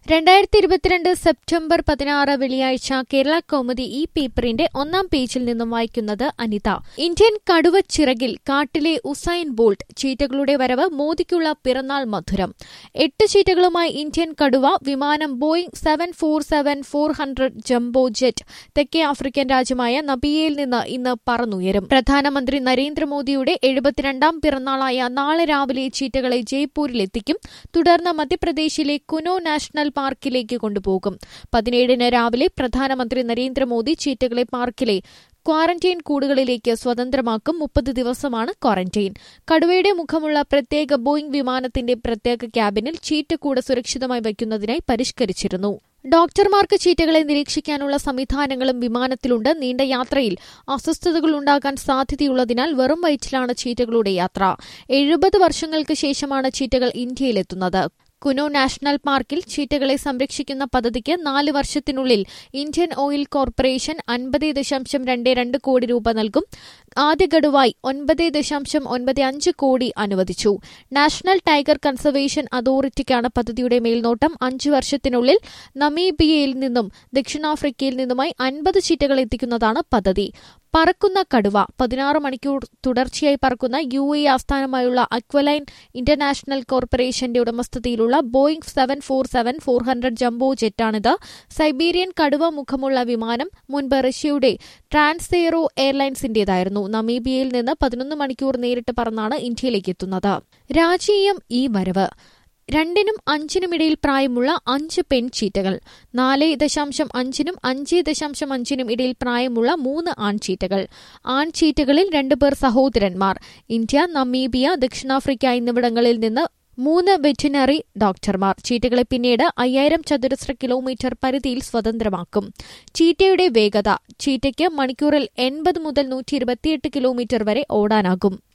രണ്ടായിരത്തി ഇരുപത്തിരണ്ട് സെപ്റ്റംബർ പതിനാറ് വെള്ളിയാഴ്ച കേരള കൗമുദി ഈ പേപ്പറിന്റെ ഒന്നാം പേജിൽ നിന്നും വായിക്കുന്നത് അനിത ഇന്ത്യൻ കടുവ ചിറകിൽ കാട്ടിലെ ഉസൈൻ ബോൾട്ട് ചീറ്റകളുടെ വരവ് മോദിക്കുള്ള പിറന്നാൾ മധുരം എട്ട് ചീറ്റകളുമായി ഇന്ത്യൻ കടുവ വിമാനം Boeing seven four seven four hundred jumbo jet തെക്കേ ആഫ്രിക്കൻ രാജ്യമായ നബിയയിൽ നിന്ന് ഇന്ന് പറന്നുയരും പ്രധാനമന്ത്രി നരേന്ദ്രമോദിയുടെ എഴുപത്തിരണ്ടാം പിറന്നാളായ നാളെ രാവിലെ ചീറ്റകളെ ജയ്പൂരിലെത്തിക്കും തുടർന്ന് മധ്യപ്രദേശിലെ കുനോ നാഷണൽ പാർക്കിലേക്ക് കൊണ്ടുപോകും പതിനേഴിന് രാവിലെ പ്രധാനമന്ത്രി നരേന്ദ്രമോദി ചീറ്റകളെ പാർക്കിലെ ക്വാറന്റൈൻ കൂടുകളിലേക്ക് സ്വതന്ത്രമാക്കും മുപ്പത് ദിവസമാണ് ക്വാറന്റൈൻ കടുവയുടെ മുഖമുള്ള പ്രത്യേക ബോയിംഗ് വിമാനത്തിന്റെ പ്രത്യേക ക്യാബിനിൽ ചീറ്റക്കൂട് സുരക്ഷിതമായി വയ്ക്കുന്നതിനായി പരിഷ്കരിച്ചിരുന്നു ഡോക്ടർമാർക്ക് ചീറ്റകളെ നിരീക്ഷിക്കാനുള്ള സംവിധാനങ്ങളും വിമാനത്തിലുണ്ട് നീണ്ട യാത്രയിൽ അസ്വസ്ഥതകൾ ഉണ്ടാകാൻ സാധ്യതയുള്ളതിനാൽ വെറും വയറ്റിലാണ് ചീറ്റകളുടെ യാത്ര എഴുപത് വർഷങ്ങൾക്ക് ശേഷമാണ് ചീറ്റകൾ ഇന്ത്യയിലെത്തുന്നത് കുനോ നാഷണൽ പാർക്കിൽ ചീറ്റകളെ സംരക്ഷിക്കുന്ന പദ്ധതിക്ക് നാല് വർഷത്തിനുള്ളിൽ ഇന്ത്യൻ ഓയിൽ കോർപ്പറേഷൻ അൻപത് ദശാംശം രണ്ട് രണ്ട് കോടി രൂപ നൽകും ആദ്യ ഗഡുവായി ഒൻപത് ദശാംശം ഒൻപത് അഞ്ച് കോടി അനുവദിച്ചു നാഷണൽ ടൈഗർ കൺസർവേഷൻ അതോറിറ്റിക്കാണ് പദ്ധതിയുടെ മേൽനോട്ടം അഞ്ച് വർഷത്തിനുള്ളിൽ നമീബിയയിൽ നിന്നും ദക്ഷിണാഫ്രിക്കയിൽ നിന്നുമായി അൻപത് ചീറ്റകൾ എത്തിക്കുന്നതാണ് പദ്ധതി പറക്കുന്ന കടുവ പതിനാറ് മണിക്കൂർ തുടർച്ചയായി പറക്കുന്ന യു എ ആസ്ഥാനമായുള്ള അക്വലൈൻ ഇന്റർനാഷണൽ കോർപ്പറേഷന്റെ ഉടമസ്ഥതയിലുള്ള Boeing seven four seven four hundred jumbo ജെറ്റാണിത് സൈബീരിയൻ കടുവ മുഖമുള്ള വിമാനം മുൻപ് റഷ്യയുടെ ട്രാൻസെയറോ എയർലൈൻസിന്റേതായിരുന്നു നമീബിയയിൽ നിന്ന് പതിനൊന്ന് മണിക്കൂർ നേരിട്ട് പറന്നാണ് ഇന്ത്യയിലേക്ക് എത്തുന്നത് രാജീയം ഈ വരവ് രണ്ടിനും അഞ്ചിനും ഇടയിൽ പ്രായമുള്ള അഞ്ച് പെൺചീറ്റകൾ നാല് ദശാംശം അഞ്ചിനും അഞ്ച് ദശാംശം അഞ്ചിനും ഇടയിൽ പ്രായമുള്ള മൂന്ന് ആൺചീറ്റകൾ ആൺചീറ്റകളിൽ രണ്ടുപേർ സഹോദരന്മാർ ഇന്ത്യ നമീബിയ ദക്ഷിണാഫ്രിക്ക എന്നിവിടങ്ങളിൽ നിന്ന് മൂന്ന് വെറ്റിനറി ഡോക്ടർമാർ ചീറ്റകളെ പിന്നീട് അയ്യായിരം ചതുരശ്ര കിലോമീറ്റർ പരിധിയിൽ സ്വതന്ത്രമാക്കും ചീറ്റയുടെ വേഗത ചീറ്റയ്ക്ക് മണിക്കൂറിൽ എൺപത് മുതൽ നൂറ്റി ഇരുപത്തിയെട്ട് കിലോമീറ്റർ വരെ ഓടാനാകും